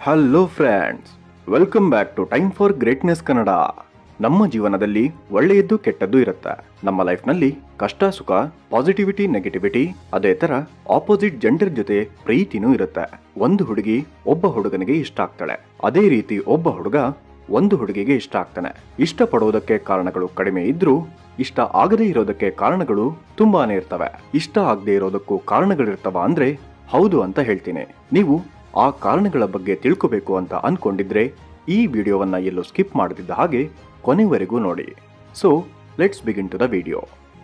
hello friends welcome back to time for greatness Kannada ನಮ್ಮ ಜೀವನದಲ್ಲಿ ಒಳ್ಳೆಯದ್ದು ಕೆಟ್ಟದ್ದು ಇರುತ್ತೆ ನಮ್ಮ ಲೈಫ್ನಲ್ಲಿ ಕಷ್ಟ ಸುಖ ಪಾಸಿಟಿವಿಟಿ ನೆಗೆಟಿವಿಟಿ ಅದೇ ತರ ಆಪೋಸಿಟ್ ಜೆಂಡರ್ ಜೊತೆ ಪ್ರೀತಿನೂ ಇರುತ್ತೆ ಒಂದು ಹುಡುಗಿ ಒಬ್ಬ ಹುಡುಗನಿಗೆ ಇಷ್ಟ ಆಗ್ತಾಳೆ ಅದೇ ರೀತಿ ಒಬ್ಬ ಹುಡುಗ ಒಂದು ಹುಡುಗಿಗೆ ಇಷ್ಟ ಆಗ್ತಾನೆ ಇಷ್ಟಪಡೋದಕ್ಕೆ ಕಾರಣಗಳು ಕಡಿಮೆ ಇದ್ರೂ ಇಷ್ಟ ಆಗದೇ ಇರೋದಕ್ಕೆ ಕಾರಣಗಳು ತುಂಬಾನೇ ಇರ್ತವೆ ಇಷ್ಟ ಆಗದೆ ಇರೋದಕ್ಕೂ ಕಾರಣಗಳಿರ್ತವ ಅಂದ್ರೆ ಹೌದು ಅಂತ ಹೇಳ್ತೀನಿ ನೀವು ಆ ಕಾರಣಗಳ ಬಗ್ಗೆ ತಿಳ್ಕೋಬೇಕು ಅಂತ ಅನ್ಕೊಂಡಿದ್ರೆ ಈ ವಿಡಿಯೋವನ್ನ ಎಲ್ಲೂ ಸ್ಕಿಪ್ ಮಾಡದಿದ್ದ ಹಾಗೆ ಕೊನೆವರೆಗೂ ನೋಡಿ so let's begin to the video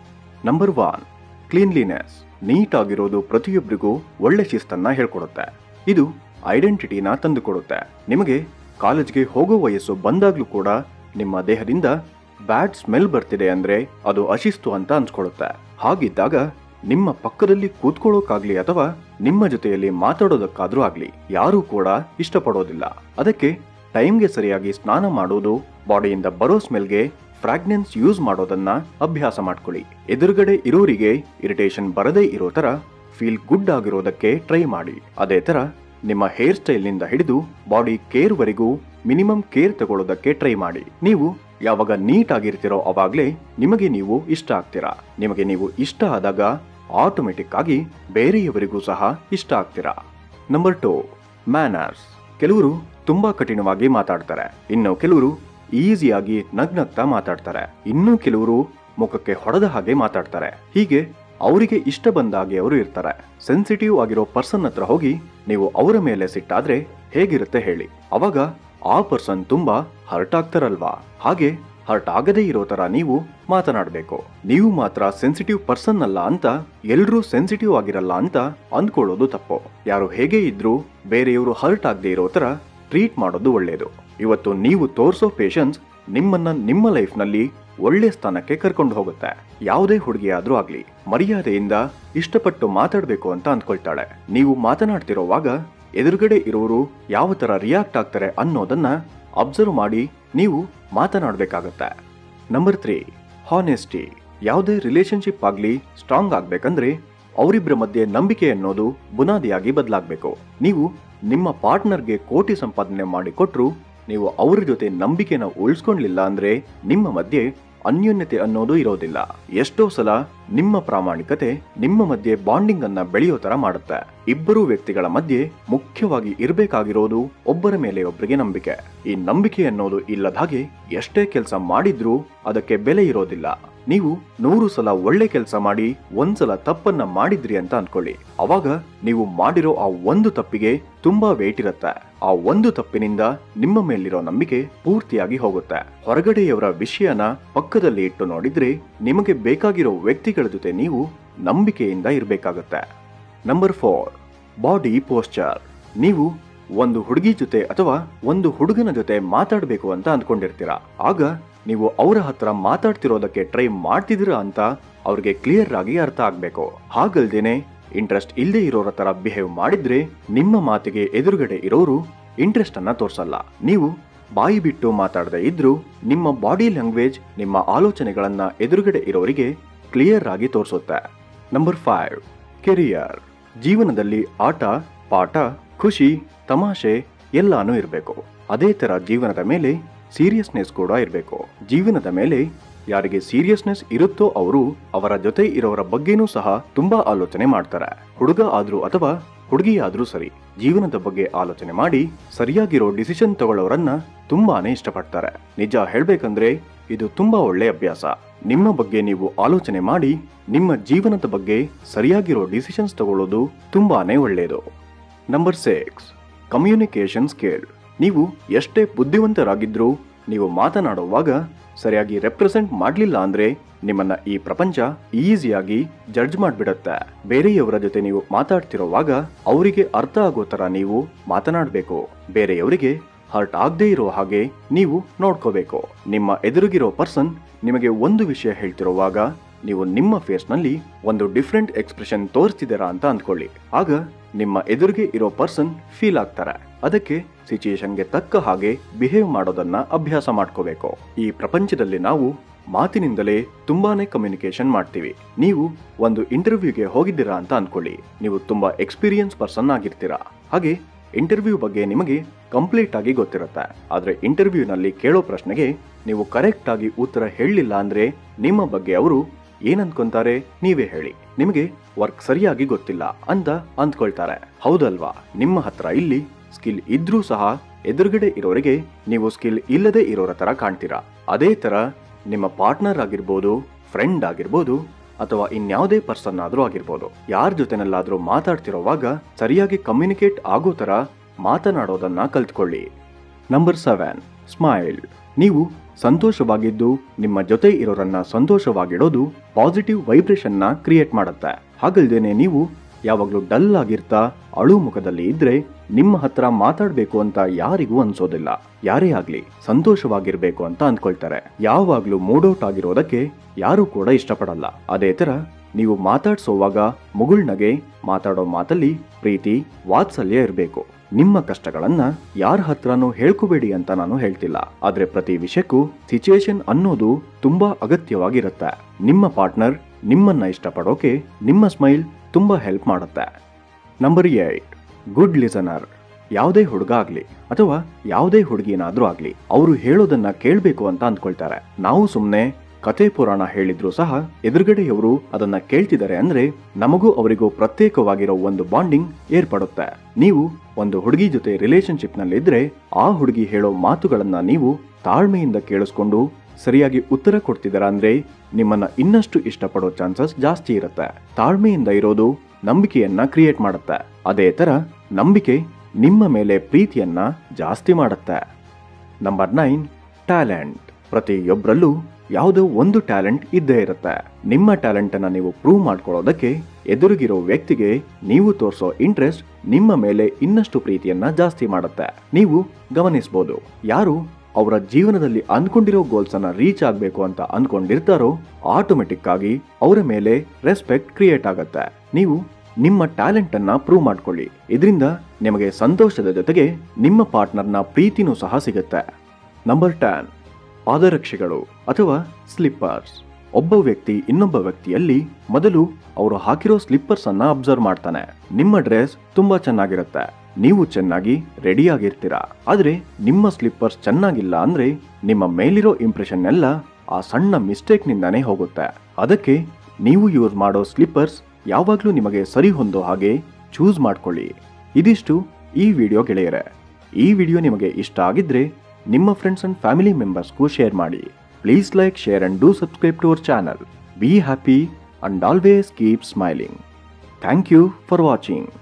number one cleanliness neat ಆಗಿರೋದು ಪ್ರತಿಯೊಬ್ಬರಿಗೂ ಒಳ್ಳೆ ಶಿಸ್ತನ್ನ ಹೇಳ್ಕೊಡುತ್ತೆ ಇದು ಐಡೆಂಟಿಟಿನ ತಂದುಕೊಡುತ್ತೆ ನಿಮಗೆ ಕಾಲೇಜ್ಗೆ ಹೋಗೋ ವಯಸ್ಸು ಬಂದಾಗ್ಲೂ ಕೂಡ ನಿಮ್ಮ ದೇಹದಿಂದ ಬ್ಯಾಡ್ ಸ್ಮೆಲ್ ಬರ್ತಿದೆ ಅಂದ್ರೆ ಅದು ಅಶಿಸ್ತು ಅಂತ ಅನ್ಸ್ಕೊಳ್ಳುತ್ತೆ ಹಾಗಿದ್ದಾಗ ನಿಮ್ಮ ಪಕ್ಕದಲ್ಲಿ ಕೂತ್ಕೊಳ್ಳೋಕಾಗ್ಲಿ ಅಥವಾ ನಿಮ್ಮ ಜೊತೆಯಲ್ಲಿ ಮಾತಾಡೋದಕ್ಕಾದ್ರೂ ಆಗ್ಲಿ ಯಾರೂ ಕೂಡ ಇಷ್ಟಪಡೋದಿಲ್ಲ ಅದಕ್ಕೆ ಟೈಮ್ಗೆ ಸರಿಯಾಗಿ ಸ್ನಾನ ಮಾಡೋದು ಬಾಡಿಯಿಂದ ಬರೋ ಸ್ಮೆಲ್ಗೆ ಫ್ರಾಗ್ನೆನ್ಸ್ ಯೂಸ್ ಮಾಡೋದನ್ನ ಅಭ್ಯಾಸ ಮಾಡ್ಕೊಳ್ಳಿ ಎದುರುಗಡೆ ಇರೋರಿಗೆ ಇರಿಟೇಷನ್ ಬರದೇ ಇರೋ ತರ ಫೀಲ್ ಗುಡ್ ಆಗಿರೋದಕ್ಕೆ ಟ್ರೈ ಮಾಡಿ ಅದೇ ತರ ನಿಮ್ಮ ಹೇರ್ ಸ್ಟೈಲ್ನಿಂದ ಹಿಡಿದು ಬಾಡಿ ಕೇರ್ ವರೆಗೂ ಮಿನಿಮಮ್ ಕೇರ್ ತಗೊಳ್ಳೋದಕ್ಕೆ ಟ್ರೈ ಮಾಡಿ ನೀವು ಯಾವಾಗ ನೀಟ್ ಆಗಿರ್ತಿರೋ ಅವಾಗ್ಲೇ ನಿಮಗೆ ನೀವು ಇಷ್ಟ ಆಗ್ತೀರಾ ನಿಮಗೆ ನೀವು ಇಷ್ಟ ಆದಾಗ ಆಟೋಮೆಟಿಕ್ ಆಗಿ ಬೇರೆಯವರಿಗೂ ಸಹ ಇಷ್ಟ ಆಗ್ತೀರಾ ನಂಬರ್ ಟು ಮ್ಯಾನರ್ಸ್ ಕೆಲವರು ತುಂಬಾ ಕಠಿಣವಾಗಿ ಮಾತಾಡ್ತಾರೆ ಇನ್ನು ಕೆಲವರು ಈಸಿಯಾಗಿ ನಗ್ನಗ್ತಾ ಮಾತಾಡ್ತಾರೆ ಇನ್ನು ಕೆಲವರು ಮುಖಕ್ಕೆ ಹೊಡೆದ ಹಾಗೆ ಮಾತಾಡ್ತಾರೆ ಹೀಗೆ ಅವರಿಗೆ ಇಷ್ಟ ಬಂದ ಹಾಗೆ ಅವರು ಇರ್ತಾರೆ ಸೆನ್ಸಿಟಿವ್ ಆಗಿರೋ ಪರ್ಸನ್ ಹತ್ರ ಹೋಗಿ ನೀವು ಅವರ ಮೇಲೆ ಸಿಟ್ಟಾದ್ರೆ ಹೇಗಿರುತ್ತೆ ಹೇಳಿ ಅವಾಗ ಆ ಪರ್ಸನ್ ತುಂಬಾ ಹರ್ಟ್ ಆಗ್ತಾರಲ್ವಾ ಹಾಗೆ ಹರ್ಟ್ ಆಗದೇ ಇರೋ ತರ ನೀವು ಮಾತನಾಡಬೇಕು ನೀವು ಮಾತ್ರ ಸೆನ್ಸಿಟಿವ್ ಪರ್ಸನ್ ಅಲ್ಲ ಅಂತ ಎಲ್ರೂ ಸೆನ್ಸಿಟಿವ್ ಆಗಿರಲ್ಲ ಅಂತ ಅಂದ್ಕೊಳ್ಳೋದು ತಪ್ಪು ಯಾರು ಹೇಗೆ ಇದ್ರೂ ಬೇರೆಯವರು ಹರ್ಟ್ ಆಗದೆ ಇರೋ ತರ ಟ್ರೀಟ್ ಮಾಡೋದು ಒಳ್ಳೆಯದು ಇವತ್ತು ನೀವು ತೋರಿಸೋ ಪೇಷನ್ಸ್ ನಿಮ್ಮನ್ನ ನಿಮ್ಮ ಲೈಫ್ನಲ್ಲಿ ಒಳ್ಳೆ ಸ್ಥಾನಕ್ಕೆ ಕರ್ಕೊಂಡು ಹೋಗುತ್ತೆ ಯಾವುದೇ ಹುಡುಗಿಯಾದ್ರೂ ಆಗ್ಲಿ ಮರ್ಯಾದೆಯಿಂದ ಇಷ್ಟಪಟ್ಟು ಮಾತಾಡಬೇಕು ಅಂತ ಅಂದ್ಕೊಳ್ತಾಳೆ ನೀವು ಮಾತನಾಡ್ತಿರೋವಾಗ ಎದುರುಗಡೆ ಇರೋರು ಯಾವ ತರ ರಿಯಾಕ್ಟ್ ಆಗ್ತಾರೆ ಅನ್ನೋದನ್ನ ಅಬ್ಸರ್ವ್ ಮಾಡಿ ನೀವು ಮಾತನಾಡಬೇಕಾಗತ್ತೆ ನಂಬರ್ ತ್ರೀ ಹಾನೆಸ್ಟಿ ಯಾವುದೇ ರಿಲೇಶನ್ಶಿಪ್ ಆಗಲಿ ಸ್ಟ್ರಾಂಗ್ ಆಗ್ಬೇಕಂದ್ರೆ ಅವರಿಬ್ಬರ ಮಧ್ಯೆ ನಂಬಿಕೆ ಅನ್ನೋದು ಬುನಾದಿಯಾಗಿ ಬದಲಾಗಬೇಕು ನೀವು ನಿಮ್ಮ ಪಾರ್ಟ್ನರ್ಗೆ ಕೋಟಿ ಸಂಪಾದನೆ ಮಾಡಿ ಕೊಟ್ರು ನೀವು ಅವರ ಜೊತೆ ನಂಬಿಕೆನ ಉಳಿಸ್ಕೊಂಡ್ಲಿಲ್ಲ ಅಂದ್ರೆ ನಿಮ್ಮ ಮಧ್ಯೆ ಅನ್ಯೋನ್ಯತೆ ಅನ್ನೋದು ಇರೋದಿಲ್ಲ ಎಷ್ಟೋ ಸಲ ನಿಮ್ಮ ಪ್ರಾಮಾಣಿಕತೆ ನಿಮ್ಮ ಮಧ್ಯೆ ಬಾಂಡಿಂಗ್ ಅನ್ನ ಬೆಳೆಯೋ ತರ ಮಾಡುತ್ತೆ ಇಬ್ಬರು ವ್ಯಕ್ತಿಗಳ ಮಧ್ಯೆ ಮುಖ್ಯವಾಗಿ ಇರಬೇಕಾಗಿರೋದು ಒಬ್ಬರ ಮೇಲೆ ಒಬ್ಬರಿಗೆ ನಂಬಿಕೆ ಈ ನಂಬಿಕೆ ಅನ್ನೋದು ಇಲ್ಲದ ಹಾಗೆ ಎಷ್ಟೇ ಕೆಲಸ ಮಾಡಿದ್ರೂ ಅದಕ್ಕೆ ಬೆಲೆ ಇರೋದಿಲ್ಲ ನೀವು ನೂರು ಸಲ ಒಳ್ಳೆ ಕೆಲಸ ಮಾಡಿ ಒಂದ್ಸಲ ತಪ್ಪನ್ನ ಮಾಡಿದ್ರಿ ಅಂತ ಅನ್ಕೊಳ್ಳಿ ಅವಾಗ ನೀವು ಮಾಡಿರೋ ಆ ಒಂದು ತಪ್ಪಿಗೆ ತುಂಬಾ ವೇಟ್ ಇರುತ್ತೆ ಆ ಒಂದು ತಪ್ಪಿನಿಂದ ನಿಮ್ಮ ಮೇಲಿರೋ ನಂಬಿಕೆ ಪೂರ್ತಿಯಾಗಿ ಹೋಗುತ್ತೆ ಹೊರಗಡೆಯವರ ವಿಷಯನ ಪಕ್ಕದಲ್ಲಿ ಇಟ್ಟು ನೋಡಿದ್ರೆ ನಿಮಗೆ ಬೇಕಾಗಿರೋ ವ್ಯಕ್ತಿಗಳ ಜೊತೆ ನೀವು ನಂಬಿಕೆಯಿಂದ ಇರಬೇಕಾಗತ್ತೆ ನಂಬರ್ ಫೋರ್ ಬಾಡಿ ಪೋಸ್ಚರ್ ನೀವು ಒಂದು ಹುಡುಗಿ ಜೊತೆ ಅಥವಾ ಒಂದು ಹುಡುಗನ ಜೊತೆ ಮಾತಾಡಬೇಕು ಅಂತ ಅಂದ್ಕೊಂಡಿರ್ತೀರಾ ಆಗ ನೀವು ಅವರ ಹತ್ರ ಮಾತಾಡ್ತಿರೋದಕ್ಕೆ ಟ್ರೈ ಮಾಡ್ತಿದ್ದೀರಾ ಅಂತ ಅವ್ರಿಗೆ ಕ್ಲಿಯರ್ ಆಗಿ ಅರ್ಥ ಆಗ್ಬೇಕು ಹಾಗಲ್ದೇನೆ ಇಂಟ್ರೆಸ್ಟ್ ಇಲ್ಲದೆ ಇರೋರ ತರ ಬಿಹೇವ್ ಮಾಡಿದ್ರೆ ನಿಮ್ಮ ಮಾತಿಗೆ ಎದುರುಗಡೆ ಇರೋರು ಇಂಟ್ರೆಸ್ಟ್ ಅನ್ನ ತೋರ್ಸಲ್ಲ ನೀವು ಬಾಯಿ ಬಿಟ್ಟು ಮಾತಾಡದೆ ಇದ್ರೂ ನಿಮ್ಮ ಬಾಡಿ ಲ್ಯಾಂಗ್ವೇಜ್ ನಿಮ್ಮ ಆಲೋಚನೆಗಳನ್ನ ಎದುರುಗಡೆ ಇರೋರಿಗೆ ಕ್ಲಿಯರ್ ಆಗಿ ತೋರಿಸುತ್ತೆ ನಂಬರ್ ಫೈವ್ ಕೆರಿಯರ್ ಜೀವನದಲ್ಲಿ ಆಟ ಪಾಠ ಖುಷಿ ತಮಾಷೆ ಎಲ್ಲಾನು ಇರಬೇಕು ಅದೇ ತರ ಜೀವನದ ಮೇಲೆ ಸೀರಿಯಸ್ನೆಸ್ ಕೂಡ ಇರಬೇಕು ಜೀವನದ ಮೇಲೆ ಯಾರಿಗೆ ಸೀರಿಯಸ್ನೆಸ್ ಇರುತ್ತೋ ಅವರು ಅವರ ಜೊತೆ ಇರೋರ ಬಗ್ಗೆನೂ ಸಹ ತುಂಬಾ ಆಲೋಚನೆ ಮಾಡ್ತಾರೆ ಹುಡುಗ ಆದ್ರೂ ಅಥವಾ ಹುಡುಗಿಯಾದ್ರೂ ಸರಿ ಜೀವನದ ಬಗ್ಗೆ ಆಲೋಚನೆ ಮಾಡಿ ಸರಿಯಾಗಿರೋ ಡಿಸಿಷನ್ ತಗೊಳ್ಳೋರನ್ನ ತುಂಬಾನೇ ಇಷ್ಟಪಡ್ತಾರೆ ನಿಜ ಹೇಳ್ಬೇಕಂದ್ರೆ ಇದು ತುಂಬಾ ಒಳ್ಳೆ ಅಭ್ಯಾಸ ನಿಮ್ಮ ಬಗ್ಗೆ ನೀವು ಆಲೋಚನೆ ಮಾಡಿ ನಿಮ್ಮ ಜೀವನದ ಬಗ್ಗೆ ಸರಿಯಾಗಿರೋ ಡಿಸಿಷನ್ಸ್ ತಗೊಳ್ಳೋದು ತುಂಬಾನೇ ಒಳ್ಳೆಯದು ನಂಬರ್ ಸಿಕ್ಸ್ ಕಮ್ಯುನಿಕೇಶನ್ ಸ್ಕಿಲ್ ನೀವು ಎಷ್ಟೇ ಬುದ್ಧಿವಂತರಾಗಿದ್ರೂ ನೀವು ಮಾತನಾಡುವಾಗ ಸರಿಯಾಗಿ ರೆಪ್ರೆಸೆಂಟ್ ಮಾಡಲಿಲ್ಲ ಅಂದ್ರೆ ನಿಮ್ಮನ್ನ ಈ ಪ್ರಪಂಚ ಈಸಿಯಾಗಿ ಜಡ್ಜ್ ಮಾಡ್ಬಿಡತ್ತೆ ಬೇರೆಯವರ ಜೊತೆ ನೀವು ಮಾತಾಡ್ತಿರೋವಾಗ ಅವರಿಗೆ ಅರ್ಥ ಆಗೋ ತರ ನೀವು ಮಾತನಾಡಬೇಕು ಬೇರೆಯವರಿಗೆ ಹರ್ಟ್ ಆಗದೆ ಇರೋ ಹಾಗೆ ನೀವು ನೋಡ್ಕೋಬೇಕು ನಿಮ್ಮ ಎದುರುಗಿರೋ ಪರ್ಸನ್ ನಿಮಗೆ ಒಂದು ವಿಷಯ ಹೇಳ್ತಿರುವಾಗ ನೀವು ನಿಮ್ಮ ಫೇಸ್ನಲ್ಲಿ ಒಂದು ಡಿಫ್ರೆಂಟ್ ಎಕ್ಸ್ಪ್ರೆಷನ್ ತೋರಿಸ್ತಿದ್ದೀರಾ ಅಂತ ಅಂದ್ಕೊಳ್ಳಿ ಆಗ ನಿಮ್ಮ ಎದುರಿಗೆ ಇರೋ ಪರ್ಸನ್ ಫೀಲ್ ಆಗ್ತಾರೆ ಅದಕ್ಕೆ ಸಿಚುಯೇಷನ್ಗೆ ತಕ್ಕ ಹಾಗೆ ಬಿಹೇವ್ ಮಾಡೋದನ್ನ ಅಭ್ಯಾಸ ಮಾಡ್ಕೋಬೇಕು ಈ ಪ್ರಪಂಚದಲ್ಲಿ ನಾವು ಮಾತಿನಿಂದಲೇ ತುಂಬಾನೇ ಕಮ್ಯುನಿಕೇಶನ್ ಮಾಡ್ತೀವಿ ನೀವು ಒಂದು ಇಂಟರ್ವ್ಯೂಗೆ ಹೋಗಿದ್ದೀರಾ ಅಂತ ಅನ್ಕೊಳ್ಳಿ ನೀವು ತುಂಬಾ ಎಕ್ಸ್ಪೀರಿಯನ್ಸ್ ಪರ್ಸನ್ ಆಗಿರ್ತೀರಾ ಹಾಗೆ ಇಂಟರ್ವ್ಯೂ ಬಗ್ಗೆ ನಿಮಗೆ ಕಂಪ್ಲೀಟ್ ಆಗಿ ಗೊತ್ತಿರುತ್ತೆ ಆದ್ರೆ ಇಂಟರ್ವ್ಯೂನಲ್ಲಿ ಕೇಳೋ ಪ್ರಶ್ನೆಗೆ ನೀವು ಕರೆಕ್ಟ್ ಆಗಿ ಉತ್ತರ ಹೇಳಲಿಲ್ಲ ಅಂದ್ರೆ ನಿಮ್ಮ ಬಗ್ಗೆ ಅವರು ಏನಂದ್ಕೊಂತಾರೆ ನೀವೇ ಹೇಳಿ ನಿಮಗೆ ವರ್ಕ್ ಸರಿಯಾಗಿ ಗೊತ್ತಿಲ್ಲ ಅಂತ ಅಂದ್ಕೊಳ್ತಾರೆ ಹೌದಲ್ವಾ ನಿಮ್ಮ ಹತ್ರ ಇಲ್ಲಿ ಸ್ಕಿಲ್ ಇದ್ರೂ ಸಹ ಎದುರುಗಡೆ ಇರೋರಿಗೆ ನೀವು ಸ್ಕಿಲ್ ಇಲ್ಲದೆ ಇರೋರ ತರ ಕಾಣ್ತೀರಾ ಅದೇ ತರ ನಿಮ್ಮ ಪಾರ್ಟ್ನರ್ ಆಗಿರ್ಬೋದು ಫ್ರೆಂಡ್ ಆಗಿರ್ಬೋದು ಅಥವಾ ಇನ್ಯಾವುದೇ ಪರ್ಸನ್ ಆದ್ರೂ ಆಗಿರ್ಬೋದು ಯಾರ ಜೊತೆನಲ್ಲಾದ್ರೂ ಮಾತಾಡ್ತಿರೋವಾಗ ಸರಿಯಾಗಿ ಕಮ್ಯುನಿಕೇಟ್ ಆಗೋ ತರ ಮಾತನಾಡೋದನ್ನ ಕಲ್ತ್ಕೊಳ್ಳಿ ನಂಬರ್ ಸೆವೆನ್ ಸ್ಮೈಲ್ ನೀವು ಸಂತೋಷವಾಗಿದ್ದು ನಿಮ್ಮ ಜೊತೆ ಇರೋರನ್ನ ಸಂತೋಷವಾಗಿಡೋದು ಪಾಸಿಟಿವ್ ವೈಬ್ರೇಷನ್ನ ಕ್ರಿಯೇಟ್ ಮಾಡುತ್ತೆ ಹಾಗಲ್ದೇನೆ ನೀವು ಯಾವಾಗಲೂ ಡಲ್ ಆಗಿರ್ತಾ ಅಳು ಮುಖದಲ್ಲಿ ಇದ್ರೆ ನಿಮ್ಮ ಹತ್ರ ಮಾತಾಡಬೇಕು ಅಂತ ಯಾರಿಗೂ ಅನ್ಸೋದಿಲ್ಲ ಯಾರೇ ಆಗ್ಲಿ ಸಂತೋಷವಾಗಿರ್ಬೇಕು ಅಂತ ಅಂದ್ಕೊಳ್ತಾರೆ ಯಾವಾಗ್ಲೂ ಮೂಡೌಟ್ ಆಗಿರೋದಕ್ಕೆ ಯಾರು ಕೂಡ ಇಷ್ಟಪಡಲ್ಲ ಅದೇ ತರ ನೀವು ಮಾತಾಡ್ಸೋವಾಗ ಮುಗುಳ್ನಗೆ ಮಾತಾಡೋ ಮಾತಲ್ಲಿ ಪ್ರೀತಿ ವಾತ್ಸಲ್ಯ ಇರಬೇಕು ನಿಮ್ಮ ಕಷ್ಟಗಳನ್ನ ಯಾರ ಹತ್ರನೂ ಹೇಳ್ಕೋಬೇಡಿ ಅಂತ ನಾನು ಹೇಳ್ತಿಲ್ಲ ಆದ್ರೆ ಪ್ರತಿ ವಿಷಯಕ್ಕೂ ಸಿಚುವೇಶನ್ ಅನ್ನೋದು ತುಂಬಾ ಅಗತ್ಯವಾಗಿರುತ್ತೆ ನಿಮ್ಮ ಪಾರ್ಟ್ನರ್ ನಿಮ್ಮನ್ನ ಇಷ್ಟಪಡೋಕೆ ನಿಮ್ಮ ಸ್ಮೈಲ್ ತುಂಬಾ ಹೆಲ್ಪ್ ಮಾಡುತ್ತೆ ನಂಬರ್ ಏಟ್ ಗುಡ್ ಲಿಸನರ್ ಯಾವುದೇ ಹುಡುಗ ಆಗ್ಲಿ ಅಥವಾ ಯಾವುದೇ ಹುಡುಗಿನಾದ್ರೂ ಆಗ್ಲಿ ಅವರು ಹೇಳೋದನ್ನ ಕೇಳಬೇಕು ಅಂತ ಅಂದ್ಕೊಳ್ತಾರೆ ನಾವು ಸುಮ್ಮನೆ ಕತೆ ಪುರಾಣ ಹೇಳಿದ್ರು ಸಹ ಎದುರುಗಡೆಯವರು ಅದನ್ನ ಕೇಳ್ತಿದ್ದಾರೆ ಅಂದ್ರೆ ನಮಗೂ ಅವರಿಗೂ ಪ್ರತ್ಯೇಕವಾಗಿರೋ ಒಂದು ಬಾಂಡಿಂಗ್ ಏರ್ಪಡುತ್ತೆ ನೀವು ಒಂದು ಹುಡುಗಿ ಜೊತೆ ರಿಲೇಶನ್ಶಿಪ್ ನಲ್ಲಿದ್ರೆ ಆ ಹುಡುಗಿ ಹೇಳೋ ಮಾತುಗಳನ್ನ ನೀವು ತಾಳ್ಮೆಯಿಂದ ಕೇಳಿಸ್ಕೊಂಡು ಸರಿಯಾಗಿ ಉತ್ತರ ಕೊಡ್ತಿದ್ದೀರಾ ಅಂದ್ರೆ ನಿಮ್ಮನ್ನ ಇನ್ನಷ್ಟು ಇಷ್ಟಪಡೋ ಚಾನ್ಸಸ್ ಜಾಸ್ತಿ ಇರುತ್ತೆ ತಾಳ್ಮೆಯಿಂದ ಇರೋದು ನಂಬಿಕೆಯನ್ನ ಕ್ರಿಯೇಟ್ ಮಾಡುತ್ತೆ ಅದೇ ತರ ನಂಬಿಕೆ ನಿಮ್ಮ ಮೇಲೆ ಪ್ರೀತಿಯನ್ನ ಜಾಸ್ತಿ ಮಾಡುತ್ತೆ ನಂಬರ್ ನೈನ್ ಟ್ಯಾಲೆಂಟ್ ಪ್ರತಿಯೊಬ್ಬರಲ್ಲೂ ಯಾವುದೋ ಒಂದು ಟ್ಯಾಲೆಂಟ್ ಇದ್ದೇ ಇರುತ್ತೆ ನಿಮ್ಮ ಟ್ಯಾಲೆಂಟ್ ಅನ್ನ ನೀವು ಪ್ರೂವ್ ಮಾಡ್ಕೊಳ್ಳೋದಕ್ಕೆ ಎದುರಿಗಿರೋ ವ್ಯಕ್ತಿಗೆ ನೀವು ತೋರಿಸೋ ಇಂಟ್ರೆಸ್ಟ್ ನಿಮ್ಮ ಮೇಲೆ ಇನ್ನಷ್ಟು ಪ್ರೀತಿಯನ್ನ ಜಾಸ್ತಿ ಮಾಡುತ್ತೆ ನೀವು ಗಮನಿಸಬಹುದು ಯಾರು ಅವರ ಜೀವನದಲ್ಲಿ ಅನ್ಕೊಂಡಿರೋ ಗೋಲ್ಸ್ ಅನ್ನ ರೀಚ್ ಆಗಬೇಕು ಅಂತ ಅನ್ಕೊಂಡಿರ್ತಾರೋ ಆಟೋಮೆಟಿಕ್ ಆಗಿ ಅವರ ಮೇಲೆ ರೆಸ್ಪೆಕ್ಟ್ ಕ್ರಿಯೇಟ್ ಆಗತ್ತೆ ನೀವು ನಿಮ್ಮ ಟ್ಯಾಲೆಂಟ್ ಅನ್ನ ಪ್ರೂವ್ ಮಾಡ್ಕೊಳ್ಳಿ ಇದರಿಂದ ನಿಮಗೆ ಸಂತೋಷದ ಜೊತೆಗೆ ನಿಮ್ಮ ಪಾರ್ಟ್ನರ್ನ ಪ್ರೀತಿನೂ ಸಹ ಸಿಗುತ್ತೆ ನಂಬರ್ ಟೆನ್ ಪಾದರಕ್ಷೆಗಳು ಅಥವಾ ಸ್ಲಿಪ್ಪರ್ಸ್ ಒಬ್ಬ ವ್ಯಕ್ತಿ ಇನ್ನೊಬ್ಬ ವ್ಯಕ್ತಿಯಲ್ಲಿ ಮೊದಲು ಅವರು ಹಾಕಿರೋ ಸ್ಲಿಪ್ಪರ್ಸ್ ಅನ್ನ ಅಬ್ಸರ್ವ್ ಮಾಡ್ತಾನೆ ನಿಮ್ಮ ಡ್ರೆಸ್ ತುಂಬಾ ಚೆನ್ನಾಗಿರುತ್ತೆ ನೀವು ಚೆನ್ನಾಗಿ ರೆಡಿ ಆಗಿರ್ತೀರಾ ಆದ್ರೆ ನಿಮ್ಮ ಸ್ಲಿಪ್ಪರ್ಸ್ ಚೆನ್ನಾಗಿಲ್ಲ ಅಂದ್ರೆ ನಿಮ್ಮ ಮೇಲಿರೋ ಇಂಪ್ರೆಷನ್ ಎಲ್ಲ ಆ ಸಣ್ಣ ಮಿಸ್ಟೇಕ್ ನಿಂದಾನೇ ಹೋಗುತ್ತೆ ಅದಕ್ಕೆ ನೀವು ಯೂಸ್ ಮಾಡೋ ಸ್ಲಿಪ್ಪರ್ಸ್ ಯಾವಾಗ್ಲೂ ನಿಮಗೆ ಸರಿ ಹೊಂದೋ ಹಾಗೆ ಚೂಸ್ ಮಾಡ್ಕೊಳ್ಳಿ ಇದಿಷ್ಟು ಈ ವಿಡಿಯೋ ಗೆಳೆಯರೆ ಈ ವಿಡಿಯೋ ನಿಮಗೆ ಇಷ್ಟ ಆಗಿದ್ರೆ ನಿಮ್ಮ ಫ್ರೆಂಡ್ಸ್ ಅಂಡ್ ಫ್ಯಾಮಿಲಿ ಮೆಂಬರ್ಸ್ಗೂ ಶೇರ್ ಮಾಡಿ please like share and do subscribe to our channel be happy and always keep smiling thank you for watching